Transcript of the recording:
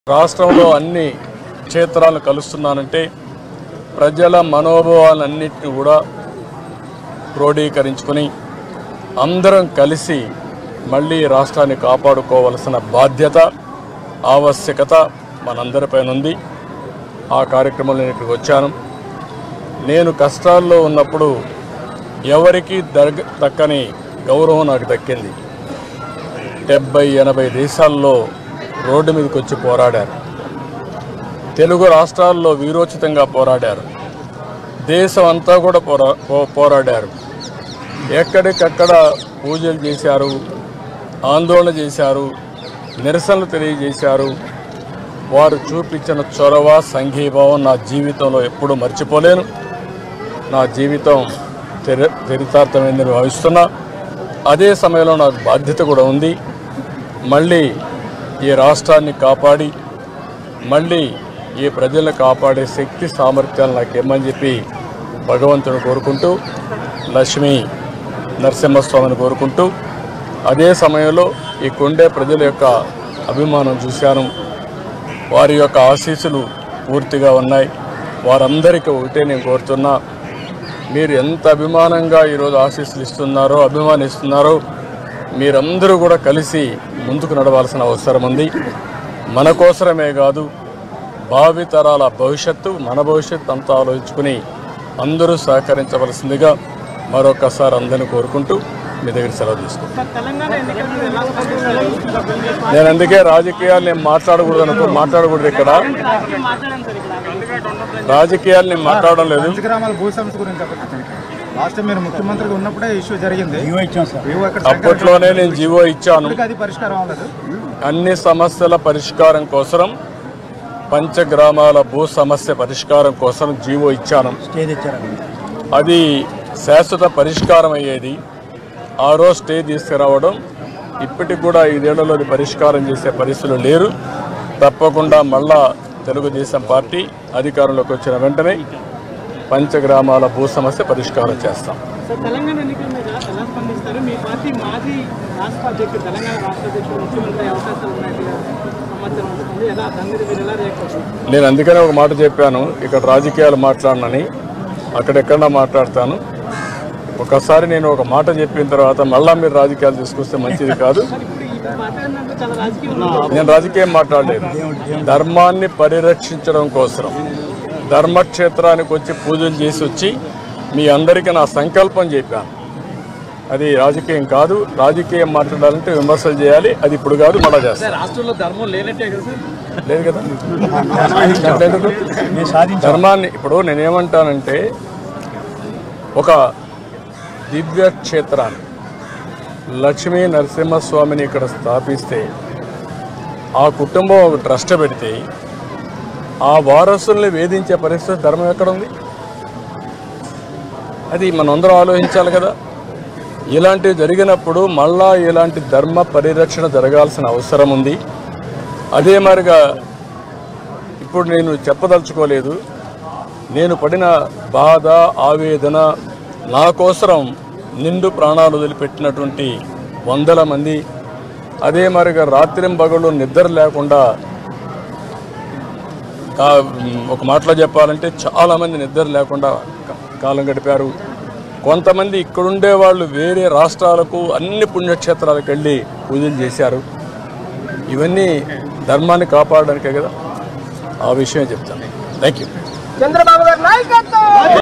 రాష్ట్రంలో అన్ని క్షేత్రాలను కలుస్తున్నానంటే ప్రజల మనోభావాలన్నింటినీ కూడా క్రోడీకరించుకొని అందరం కలిసి మళ్ళీ ఈ రాష్ట్రాన్ని కాపాడుకోవలసిన బాధ్యత ఆవశ్యకత మనందరిపైన ఉంది ఆ కార్యక్రమంలో నేను ఇక్కడికి వచ్చాను నేను కష్టాల్లో ఉన్నప్పుడు ఎవరికీ దర్గ దక్కని గౌరవం నాకు దక్కింది డెబ్బై ఎనభై దేశాల్లో రోడ్డు మీదకి వచ్చి పోరాడారు తెలుగు రాష్ట్రాల్లో వీరోచితంగా పోరాడారు దేశం అంతా కూడా పోరా పో- పోరాడారు ఎక్కడికక్కడ పూజలు చేశారు ఆందోళన చేశారు నిరసనలు తెలియజేశారు వారు చూపించిన చొరవ సంఘీభావం నా జీవితంలో ఎప్పుడూ మర్చిపోలేను నా జీవితం చరి చరితార్థమైందని భావిస్తున్నా అదే సమయంలో నాకు బాధ్యత కూడా ఉంది మళ్ళీ ఈ రాష్ట్రాన్ని కాపాడి మళ్ళీ ఈ ప్రజలను కాపాడే శక్తి సామర్థ్యాలు నాకు ఇమ్మని చెప్పి భగవంతుని కోరుకుంటూ లక్ష్మీ నరసింహస్వామిని కోరుకుంటూ అదే సమయంలో ఈ కొండే ప్రజల యొక్క అభిమానం చూశాను వారి యొక్క ఆశీస్సులు పూర్తిగా ఉన్నాయి వారందరికీ ఒకటే నేను కోరుతున్నా మీరు ఎంత అభిమానంగా ఈరోజు ఆశీస్సులు ఇస్తున్నారో అభిమానిస్తున్నారో మీరందరూ కూడా కలిసి ముందుకు నడవాల్సిన అవసరం ఉంది మన కోసరమే కాదు భావితరాల భవిష్యత్తు మన భవిష్యత్తు అంతా ఆలోచించుకుని అందరూ సహకరించవలసిందిగా మరొకసారి అందరిని కోరుకుంటూ మీ దగ్గర సెలవు తీసుకుంటాను సార్ తెలంగాణ ఎన్నికల మీద ఎలా స్పందిస్తారు నేను అందుకే రాజకీయాలు నేను మాట్లాడకూడదు అనుకో మాట్లాడకూడదు ఇక్కడ రాజకీయం మాట్లాడాను సార్ ఇక్కడ రాజకీయాలు నేను మాట్లాడడం లేదు పంచగ్రామాల భూ సమస్య గురించి చెప్పండి లాస్ట్ టైం మీరు ముఖ్యమంత్రిగా ఉన్నప్పుడే ఇష్యూ జరిగింది వివో ఎక్కడ అప్పట్లోనే నేను జీవో ఇచ్చాను ఇప్పటికీ అది పరిష్కారం అవ్వలేదు అన్ని సమస్యల పరిష్కారం కోసం పంచగ్రామాల భూ సమస్య పరిష్కారం కోసం జీవో ఇచ్చాను అది శాశ్వత పరిష్కారం అయ్యేది ఆ రోజు స్టే తీసుకురావడం ఇప్పటికి కూడా ఐదేళ్లలో అది పరిష్కారం చేసే పరిస్థితులు లేరు తప్పకుండా మళ్ళా తెలుగుదేశం పార్టీ అధికారంలోకి వచ్చిన వెంటనే పంచగ్రామాల భూ సమస్య పరిష్కారం చేస్తాం సార్ తెలంగాణ ఎన్నికల మీద ఎలా స్పందిస్తారు మీ పార్టీ మాజీ రాష్ట్ర అధ్యక్షుడు తెలంగాణ రాష్ట్ర అధ్యక్షుడు ముఖ్యమంత్రి అయ్యే అవకాశాలు ఉన్నట్టుగా సమాచారం వస్తుంది ఎలా దాని మీద మీరు ఎలా రియాక్ట్ అవుతారు నేను అందుకనే ఒక మాట చెప్పాను ఇక్కడ రాజకీయాలు మాట్లాడనని అక్కడెక్కడ మాట్లాడతాను ఒకసారి నేను ఒక మాట చెప్పిన తర్వాత మళ్ళా మీరు రాజకీయాలు తీసుకొస్తే మంచిది కాదు సార్ ఇప్పుడు ఇప్పుడు మాట్లాడిన దాంట్లో చాలా రాజకీయం ఉంది నేను రాజకీయం మాట్లాడలేదు ధర్మాన్ని పరిరక్షించడం కోసం ధర్మక్షేత్రానికి వచ్చి పూజలు చేసి వచ్చి మీ అందరికీ నా సంకల్పం చెప్పాను అది రాజకీయం కాదు రాజకీయం మాట్లాడాలంటే విమర్శలు చేయాలి అది ఇప్పుడు కాదు మళ్ళా చేస్తాను రాష్ట్రంలో ధర్మం లేనట్టే కదా సార్ లేదు కదా లేదు. ధర్మాన్ని ఇప్పుడు నేనేమంటానంటే ఒక దివ్య క్షేత్రాన్ని లక్ష్మీ నరసింహస్వామిని ఇక్కడ స్థాపిస్తే ఆ కుటుంబం ఒక ట్రస్ట్ పెడితే ఆ వారసుల్ని వేధించే పరిస్థితి ధర్మం ఎక్కడ ఉంది అది మనందరం ఆలోచించాలి కదా ఇలాంటివి జరిగినప్పుడు మళ్ళా ఇలాంటి ధర్మ పరిరక్షణ జరగాల్సిన అవసరం ఉంది అదే మరిగా ఇప్పుడు నేను చెప్పదలుచుకోలేదు నేను పడిన బాధ ఆవేదన నా కోసరం నిండు ప్రాణాలు వదిలిపెట్టినటువంటి వందల మంది అదే మరిగా రాత్రింబగళ్ళు నిద్ర లేకుండా కా- ఒక మాటలో చెప్పాలంటే చాలామంది నిద్ర లేకుండా కా- కాలం గడిపారు కొంతమంది ఇక్కడుండే వాళ్ళు వేరే రాష్ట్రాలకు అన్ని పుణ్యక్షేత్రాలకు వెళ్ళి పూజలు చేశారు ఇవన్నీ ధర్మాన్ని కాపాడడానికే కదా ఆ విషయం చెప్తాను థ్యాంక్ యూ చంద్రబాబు గారి నాయకత్వం